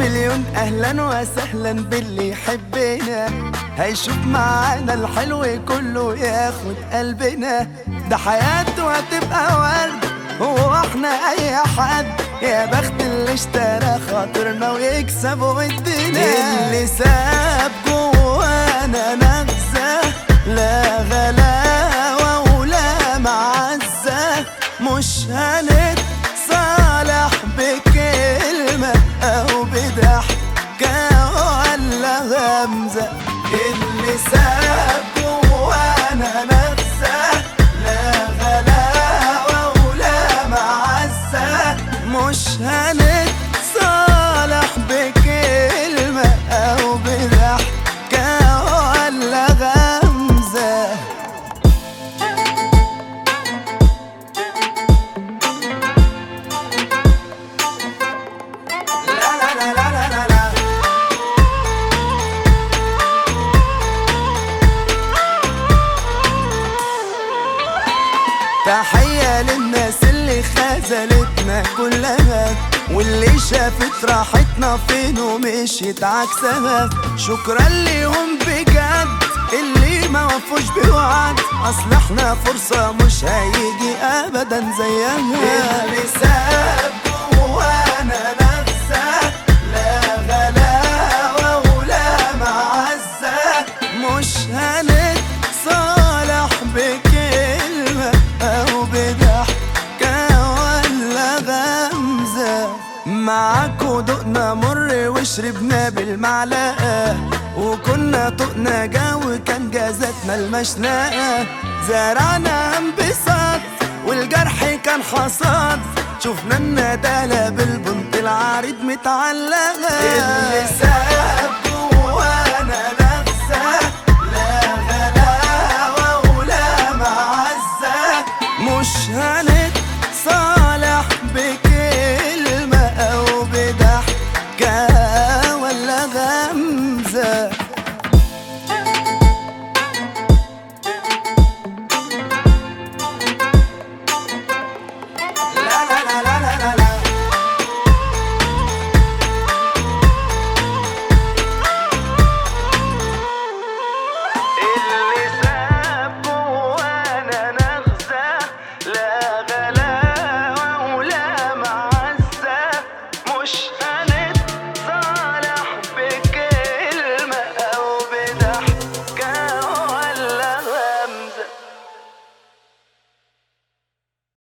مليون اهلا وسهلا باللي يحبنا هيشوف معانا الحلو كله ياخد قلبنا ده حياته هتبقى ورد هو احنا اي حد يا بخت اللي اشترى خاطرنا ويكسب ودنا اللي ساب جوانا نغزة لا غلاوة ولا معزة مش هنتصالح بكلمة أو بضحكة ولا غمزة اللي ساب جوانا نغزة لا غلاوة ولا معزة مش هنتصالح بكلمة أو بضحكة ولا غمزة لا لا لا لا لا لا لا تحية للناس اللي خذلتنا كلها واللي شافت راحتنا فين ومشيت عكسها شكرا ليهم بجد اللي ما وفوش بوعد اصل احنا فرصة مش هيجي ابدا زيها اللي ساب جوانا نفسه لا غلاوة ولا معزة مش هنتصالح بكلمة أو بضحكة ولا غمزة معاكوا دقنا مر وشربنا بالمعلقة وكنا طقنا جو كان جازتنا المشنقة زرعنا انبساط والجرح كان حصاد شفنا الندالة بالبنط العريض متعلقة اللي